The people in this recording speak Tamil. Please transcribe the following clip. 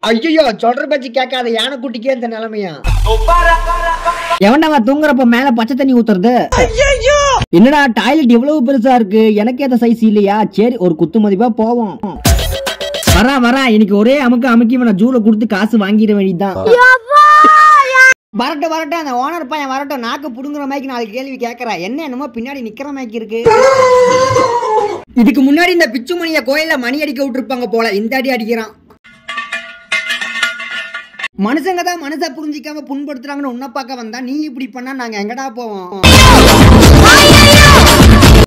ஐயோ சொல்ற பச்சி கேட்காத யானைக்குட்டிக்கே இந்த நிலைமையா எவன்டா தூங்குறப்ப மேல பச்சை தண்ணி ஊத்துறது என்னடா டாய்லெட் இவ்வளவு பெருசா இருக்கு எனக்கு ஏத்த சைஸ் இல்லையா சரி ஒரு குத்து மதிப்பா போவோம் வரா வரா இன்னைக்கு ஒரே அமுக்கு அமுக்கி நான் ஜூல கொடுத்து காசு வாங்கிட வேண்டியதுதான் வரட்டும் வரட்டும் அந்த ஓனர் பையன் வரட்டும் நாக்கு புடுங்குற மாதிரி நாலு கேள்வி கேட்கறா என்ன என்னமோ பின்னாடி நிக்கிற மாதிரி இருக்கு இதுக்கு முன்னாடி இந்த பிச்சுமணிய கோயில்ல மணி அடிக்க விட்டுருப்பாங்க போல இந்த அடி அடிக்கிறான் மனுஷங்க தான் மனசை புரிஞ்சிக்காம புண்படுத்துறாங்கன்னு உன்னை பார்க்க வந்தா நீ இப்படி பண்ணா நாங்க எங்கடா போவோம்